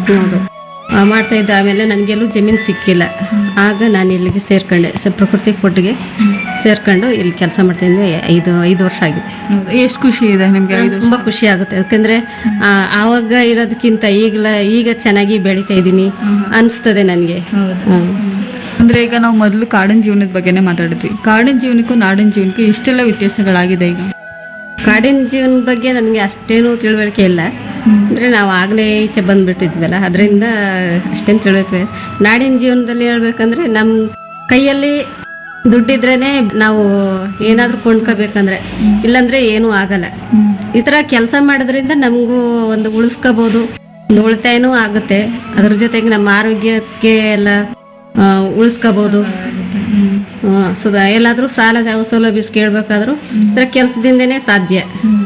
ಹೌದು ಆ, ಮಾಡ್ತಾ ಇದ್ದೆ ಆಮೇಲೆ ನನಗೆಲ್ಲೂ ಜಮೀನು ಸಿಕ್ಕಿಲ್ಲ ಆಗ ನಾನು ಇಲ್ಲಿಗೆ ಸೇರ್ಕೊಂಡೆ ಸ ಪ್ರಕೃತಿ ಕೊಟ್ಟಿಗೆ ಸೇರ್ಕೊಂಡು ಇಲ್ಲಿ ಕೆಲಸ ಮಾಡ್ತಾ ಇದ್ದೆ ಐದು ಐದು ವರ್ಷ ಆಗಿದೆ ಹೌದು ಎಷ್ಟು ಖುಷಿ ಇದೆ ನಿಮ್ಗೆ ಐದು ವರ್ಷ ತುಂಬ ಖುಷಿ ಆಗುತ್ತೆ ಯಾಕಂದ್ರೆ ಆ, ಆವಾಗ ಇರೋದಕ್ಕಿಂತ ಈಗಲ ಈಗ ಚೆನ್ನಾಗಿ ಬೆಳಿತಾ ಇದ್ದೀನಿ ಅನಿಸ್ತದೆ ನನಗೆ ಹೌದು ಅಂದ್ರೆ ಈಗ ನಾವು ಮೊದಲು ಕಾಡಿನ ಜೀವನದ ಬಗ್ಗೆನೇ ಮಾತಾಡಿದ್ವಿ ಕಾಡಿನ ಜೀವನಕ್ಕೂ ನಾಡಿನ ಜೀವನಕ್ಕೂ ಎಷ್ಟೆಲ್ಲ ವ್ಯತ್ಯಾಸಗಳಾಗಿದೆ ಈಗ ಕಾಡಿನ ಜೀವನದ ಬಗ್ಗೆ ನನಗೆ ಅಷ್ಟೇನು ತಿಳುವಳಿಕೆ ಇಲ್ಲ ಅಂದರೆ ನಾವು ಆಗಲೇ ಈಚೆ ಬಂದ್ಬಿಟ್ಟಿದ್ವಲ್ಲ ಅದರಿಂದ ಅಷ್ಟೇನು ತಿಳುವಳಿಕೆ ನಾಡಿನ ಜೀವನದಲ್ಲಿ ಹೇಳ್ಬೇಕಂದ್ರೆ ನಮ್ಮ ಕೈಯಲ್ಲಿ ದುಡ್ಡಿದ್ರೇನೆ ನಾವು ಏನಾದರೂ ಕೊಂಡ್ಕೋಬೇಕಂದ್ರೆ ಇಲ್ಲಾಂದ್ರೆ ಏನೂ ಆಗಲ್ಲ ಈ ಥರ ಕೆಲಸ ಮಾಡೋದ್ರಿಂದ ನಮಗೂ ಒಂದು ಉಳಿಸ್ಕೋಬೋದು ಒಂದು ಉಳಿತಾಯನೂ ಆಗುತ್ತೆ ಅದ್ರ ಜೊತೆಗೆ ನಮ್ಮ ಆರೋಗ್ಯಕ್ಕೆ ಎಲ್ಲ ಆ, ಉಳಿಸ್ಕೋಬೋದು ಸುಧಾ ಎಲ್ಲಾದರೂ ಸಾಲದ ಸೌಲಭ್ಯ ಕೇಳಬೇಕಾದ್ರೂ ಈ ಥರ ಕೆಲಸದಿಂದನೇ ಸಾಧ್ಯ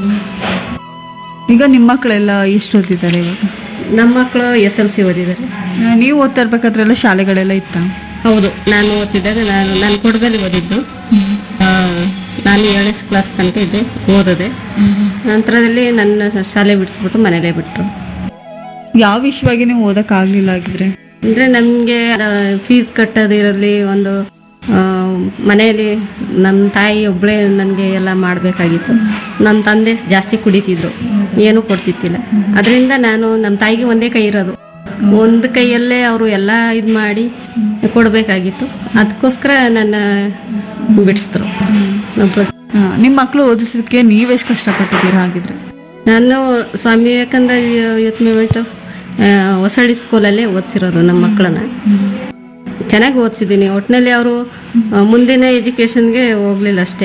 ಈಗ ನಿಮ್ಮ ಮಕ್ಕಳೆಲ್ಲ ಎಷ್ಟು ಓದಿದ್ದಾರೆ ಇವಾಗ ನಮ್ಮ ಮಕ್ಕಳು ಎಸ್ ಎಲ್ ಸಿ ಓದಿದ್ದಾರೆ ಆ, ನೀವು ಓದ್ತಾ ಇರ್ಬೇಕಾದ್ರೆಲ್ಲ ಶಾಲೆಗಳೆಲ್ಲ ಇತ್ತ ಹೌದು ನಾನು ಓದ್ತಿದ್ದಾಗ ನಾನು ನಾನು ಕೊಡಗಲ್ಲಿ ಓದಿದ್ದು ಆ, ನಾನು ಏಳನೇ ಕ್ಲಾಸ್ ತನಕ ಇದ್ದೆ ಓದಿದೆ ನಂತರದಲ್ಲಿ ನನ್ನ ಶಾಲೆ ಬಿಡಿಸ್ಬಿಟ್ಟು ಮನೇಲೇ ಬಿಟ್ಟರು ಯಾವ ವಿಷಯವಾಗಿ ನೀವು ಓದಕ್ಕಾಗ್ಲಿಲ್ಲ ಆಗಿದ್ರೆ ಅಂದರೆ ನಮಗೆ ಫೀಸ್ ಕಟ್ಟೋದಿರಲಿ ಒಂದು ಆ, ಮನೆಯಲ್ಲಿ ನಮ್ಮ ತಾಯಿ ಒಬ್ಬಳೇ ನನಗೆ ಎಲ್ಲ ಮಾಡಬೇಕಾಗಿತ್ತು ನಮ್ಮ ತಂದೆ ಜಾಸ್ತಿ ಕುಡಿತಿದ್ರು ಏನೂ ಕೊಡ್ತಿತ್ತಿಲ್ಲ ಅದರಿಂದ ನಾನು ನಮ್ಮ ತಾಯಿಗೆ ಒಂದೇ ಕೈ ಇರೋದು ಒಂದು ಕೈಯಲ್ಲೇ ಅವರು ಎಲ್ಲ ಇದು ಮಾಡಿ ಕೊಡಬೇಕಾಗಿತ್ತು ಅದಕ್ಕೋಸ್ಕರ ನನ್ನ ಬಿಡಿಸಿದ್ರು ಆ, ನಿಮ್ಮ ಮಕ್ಕಳು ಓದಿಸೋದಕ್ಕೆ ನೀವೆಷ್ಟು ಕಷ್ಟಪಟ್ಟಿದ್ದೀರಾ ಹಾಗಿದ್ರೆ ನಾನು ಸ್ವಾಮಿ ವಿವೇಕಾನಂದ ಯೂತ್ ಮೂವ್ಮೆಂಟ್ ಹೊಸಳ್ಳಿ ಸ್ಕೂಲಲ್ಲೇ ಓದಿಸಿರೋದು ನಮ್ಮ ಮಕ್ಕಳನ್ನ ಚೆನ್ನಾಗಿ ಓದಿಸಿದ್ದೀನಿ ಒಟ್ಟಿನಲ್ಲಿ ಅವರು ಮುಂದಿನ ಎಜುಕೇಷನ್ಗೆ ಹೋಗ್ಲಿಲ್ಲ ಅಷ್ಟೇ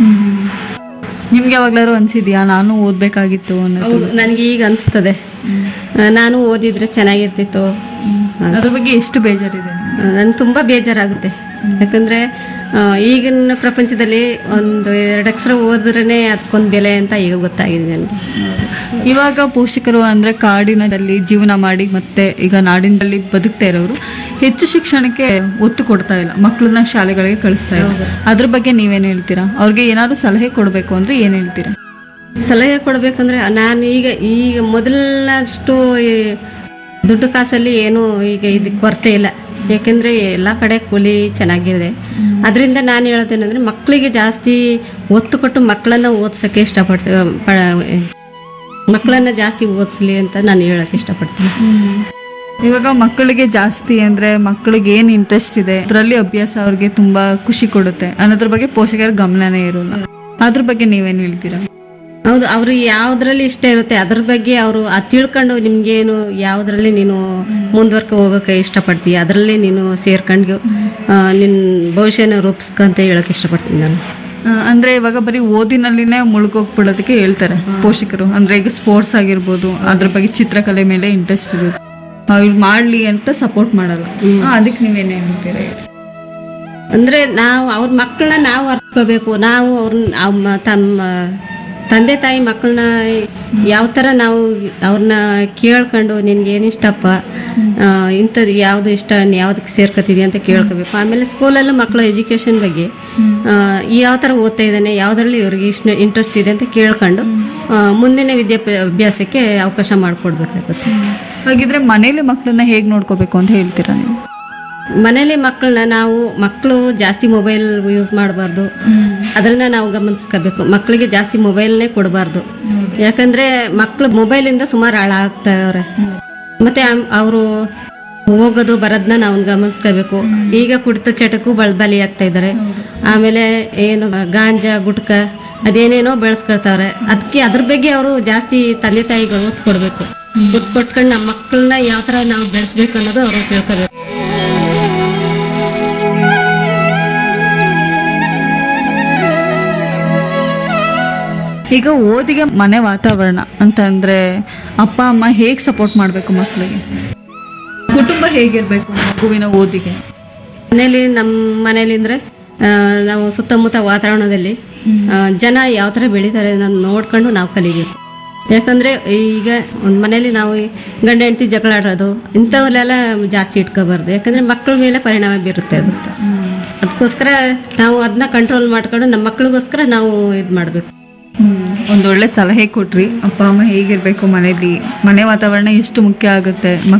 ನಿಮ್ಗೆ ಯಾವಾಗ್ಲಾರು ಅನ್ಸಿದ್ಯಾ ನಾನು ಓದ್ಬೇಕಾಗಿತ್ತು ಅನ್ನೋದು ಹೌದು ನನಗೆ ಈಗ ಅನಿಸ್ತದೆ ನಾನು ಓದಿದ್ರೆ ಚೆನ್ನಾಗಿರ್ತಿತ್ತು ಅದ್ರ ಬಗ್ಗೆ ಎಷ್ಟು ಬೇಜಾರಿದೆ ನನ್ಗೆ ತುಂಬ ಬೇಜಾರಾಗುತ್ತೆ ಯಾಕಂದರೆ ಈಗಿನ ಪ್ರಪಂಚದಲ್ಲಿ ಒಂದು ಎರಡು ಅಕ್ಷರ ಓದ್ರೇ ಅದಕ್ಕೊಂದು ಬೆಲೆ ಅಂತ ಈಗ ಗೊತ್ತಾಗಿದೆ ನನಗೆ ಇವಾಗ ಪೋಷಕರು ಅಂದ್ರೆ ಕಾಡಿನದಲ್ಲಿ ಜೀವನ ಮಾಡಿ ಮತ್ತೆ ಈಗ ನಾಡಿನಲ್ಲಿ ಬದುಕ್ತಾ ಇರೋರು ಹೆಚ್ಚು ಶಿಕ್ಷಣಕ್ಕೆ ಒತ್ತು ಕೊಡ್ತಾ ಇಲ್ಲ ಮಕ್ಕಳನ್ನ ಶಾಲೆಗಳಿಗೆ ಕಳಿಸ್ತಾ ಇಲ್ಲ ಅದ್ರ ಬಗ್ಗೆ ನೀವೇನ್ ಹೇಳ್ತೀರಾ ಅವ್ರಿಗೆ ಏನಾದ್ರು ಸಲಹೆ ಕೊಡ್ಬೇಕು ಅಂದ್ರೆ ಏನ್ ಹೇಳ್ತೀರಾ ಸಲಹೆ ಕೊಡಬೇಕಂದ್ರೆ ನಾನು ಈಗ ಈಗ ಮೊದಲಷ್ಟು ಈ ದುಡ್ಡು ಕಾಸಲ್ಲಿ ಏನು ಈಗ ಇದಕ್ಕೆ ಕೊರತೆ ಇಲ್ಲ ಯಾಕೆಂದರೆ ಎಲ್ಲ ಕಡೆ ಕೂಲಿ ಚೆನ್ನಾಗಿದೆ ಅದರಿಂದ ನಾನು ಹೇಳೋದೇನೆಂದರೆ ಮಕ್ಕಳಿಗೆ ಜಾಸ್ತಿ ಒತ್ತು ಕೊಟ್ಟು ಮಕ್ಕಳನ್ನ ಓದ್ಸೋಕ್ಕೆ ಇಷ್ಟಪಡ್ತೀವಿ ಪ ಮಕ್ಕಳನ್ನ ಜಾಸ್ತಿ ಓದಿಸ್ಲಿ ಅಂತ ನಾನು ಹೇಳೋಕ್ಕೆ ಇಷ್ಟಪಡ್ತೀನಿ ಇವಾಗ ಮಕ್ಕಳಿಗೆ ಜಾಸ್ತಿ ಅಂದ್ರೆ ಮಕ್ಕಳಿಗೆ ಏನ್ ಇಂಟ್ರೆಸ್ಟ್ ಇದೆ ಅದರಲ್ಲಿ ಅಭ್ಯಾಸ ಅವ್ರಿಗೆ ತುಂಬಾ ಖುಷಿ ಕೊಡುತ್ತೆ ಅನ್ನೋದ್ರ ಬಗ್ಗೆ ಪೋಷಕರ ಗಮನನೇ ಇರೋಲ್ಲ ಅದ್ರ ಬಗ್ಗೆ ನೀವೇನ್ ಹೇಳ್ತೀರಾ ಹೌದು ಅವರು ಯಾವುದ್ರಲ್ಲಿ ಇಷ್ಟ ಇರುತ್ತೆ ಅದ್ರ ಬಗ್ಗೆ ಅವರು ಅದು ತಿಳ್ಕೊಂಡು ನಿಮ್ಗೇನು ಯಾವುದ್ರಲ್ಲಿ ನೀನು ಮುಂದುವರ್ಕ ಹೋಗೋಕೆ ಇಷ್ಟಪಡ್ತೀಯ ಅದರಲ್ಲಿ ನೀನು ಸೇರ್ಕೊಂಡು ಆ, ನಿನ್ನ ಭವಿಷ್ಯನ ರೂಪಿಸ್ಕಂತ ಹೇಳೋಕೆ ಇಷ್ಟಪಡ್ತೀನಿ ನಾನು ಆ, ಅಂದ್ರೆ ಇವಾಗ ಬರೀ ಓದಿನಲ್ಲಿನೇ ಮುಳುಗೋಗ್ಬಿಡೋದಕ್ಕೆ ಹೇಳ್ತಾರೆ ಪೋಷಕರು ಅಂದ್ರೆ ಈಗ ಸ್ಪೋರ್ಟ್ಸ್ ಆಗಿರ್ಬೋದು ಅದ್ರ ಬಗ್ಗೆ ಚಿತ್ರಕಲೆ ಮೇಲೆ ಇಂಟ್ರೆಸ್ಟ್ ಇರುತ್ತೆ ಆ, ಇವ್ರು ಮಾಡ್ಲಿ ಅಂತ ಸಪೋರ್ಟ್ ಮಾಡಲ್ಲ ಆ, ಅದಕ್ಕೆ ನೀವೇನೇ ಹೇಳ್ತೀರಾ ಅಂದರೆ ನಾವು ಅವ್ರ ಮಕ್ಕಳನ್ನ ನಾವು ಅರ್ತ್ಕೋಬೇಕು ನಾವು ಅವ್ರನ್ನ ಅಮ್ಮ ತಮ್ಮ ತಂದೆ ತಾಯಿ ಮಕ್ಕಳನ್ನ ಯಾವ ಥರ ನಾವು ಅವ್ರನ್ನ ಕೇಳ್ಕೊಂಡು ನಿನ್ಗೆ ಏನು ಇಷ್ಟಪ್ಪ ಆ, ಇಂಥದ್ದು ಯಾವುದು ಇಷ್ಟ ನೀನ್ ಯಾವ್ದಕ್ಕೆ ಸೇರ್ಕೊತಿದ್ಯಾ ಅಂತ ಕೇಳ್ಕೋಬೇಕು ಆಮೇಲೆ ಸ್ಕೂಲಲ್ಲೂ ಮಕ್ಕಳ ಎಜುಕೇಷನ್ ಬಗ್ಗೆ ಆ, ಯಾವ ಥರ ಓದ್ತಾ ಇದ್ದಾನೆ ಯಾವುದರಲ್ಲಿ ಇವ್ರಿಗೆ ಇಷ್ಟ ಇಂಟ್ರೆಸ್ಟ್ ಇದೆ ಅಂತ ಕೇಳ್ಕೊಂಡು ಆ, ಮುಂದಿನ ವಿದ್ಯಾಭ್ಯಾಸಕ್ಕೆ ಅವಕಾಶ ಮಾಡಿಕೊಡ್ಬೇಕಾಗುತ್ತೆ ಹಾಗಿದ್ರೆ ಮನೇಲಿ ಮಕ್ಕಳನ್ನ ಹೇಗ್ ನೋಡ್ಕೋಬೇಕು ಅಂತ ಹೇಳ್ತೀರಾ ನೀವು ಮನೇಲಿ ಮಕ್ಕಳನ್ನ ನಾವು ಮಕ್ಕಳು ಜಾಸ್ತಿ ಮೊಬೈಲ್ ಯೂಸ್ ಮಾಡಬಾರ್ದು ಅದನ್ನ ನಾವು ಗಮನಿಸ್ಕೋಬೇಕು ಮಕ್ಕಳಿಗೆ ಜಾಸ್ತಿ ಮೊಬೈಲ್ನೇ ಕೊಡಬಾರ್ದು ಯಾಕಂದ್ರೆ ಮಕ್ಕಳು ಮೊಬೈಲಿಂದ ಸುಮಾರು ಹಾಳಾಗ್ತಾವ್ರೆ ಮತ್ತೆ ಅವರು ಹೋಗೋದು ಬರೋದನ್ನ ನಾವು ಗಮನಿಸ್ಕೋಬೇಕು ಈಗ ಕುಡಿತ ಚಟಕ್ಕೂ ಬಳ ಬಲಿ ಆಗ್ತಾ ಇದ್ದಾರೆ ಆಮೇಲೆ ಏನು ಗಾಂಜಾ ಗುಟ್ಕ ಅದೇನೇನೋ ಬೆಳೆಸ್ಕೊಳ್ತಾವ್ರೆ ಅದಕ್ಕೆ ಅದ್ರ ಬಗ್ಗೆ ಅವರು ಜಾಸ್ತಿ ತಂದೆ ತಾಯಿಗಳು ಒತ್ತು ಕೊಡಬೇಕು ಒತ್ತು ಕೊಟ್ಕೊಂಡು ನಮ್ಮ ಮಕ್ಕಳನ್ನ ಯಾವ ಥರ ನಾವು ಬೆಳೆಸ್ಬೇಕು ಅನ್ನೋದು ಅವರು ತಿಳ್ಕೋಬೇಕು ಈಗ ಓದಿಗೆ ಮನೆ ವಾತಾವರಣ ಅಂತಂದ್ರೆ ಅಪ್ಪ ಅಮ್ಮ ಹೇಗ್ ಸಪೋರ್ಟ್ ಮಾಡಬೇಕು ಮಕ್ಕಳಿಗೆ ಕುಟುಂಬ ಹೇಗಿರ್ಬೇಕು ಮಗುವಿನ ಓದಿಗೆ ಮನೇಲಿ ನಮ್ಮ ಮನೇಲಿ ಅಂದ್ರೆ ಆ, ನಾವು ಸುತ್ತಮುತ್ತ ವಾತಾವರಣದಲ್ಲಿ ಆ, ಜನ ಯಾವ ಥರ ಬೆಳೀತಾರೆ ಅದನ್ನ ನೋಡ್ಕೊಂಡು ನಾವು ಕಲಿಬೇಕು ಯಾಕಂದ್ರೆ ಈಗ ಒಂದು ಮನೇಲಿ ನಾವು ಈ ಗಂಡ ಹೆಂಡತಿ ಜಗಳ ಆಡೋದು ಇಂಥವಲ್ಲೆಲ್ಲ ಜಾಸ್ತಿ ಇಟ್ಕೋಬಾರ್ದು ಯಾಕಂದ್ರೆ ಮಕ್ಕಳ ಮೇಲೆ ಪರಿಣಾಮ ಬೀರುತ್ತೆ ಅದು ಅದಕ್ಕೋಸ್ಕರ ನಾವು ಅದನ್ನ ಕಂಟ್ರೋಲ್ ಮಾಡ್ಕೊಂಡು ನಮ್ಮ ಮಕ್ಳಿಗೋಸ್ಕರ ನಾವು ಇದು ಮಾಡಬೇಕು ಒಂದೊಳ್ಳೆ ಸಲಹೆ ಕೊಟ್ರಿ ಅಪ್ಪ ಅಮ್ಮ ಹೇಗಿರ್ಬೇಕು ಮನೇಲಿ ಮನೆ ವಾತಾವರಣ ಎಷ್ಟು ಮುಖ್ಯ ಆಗುತ್ತೆ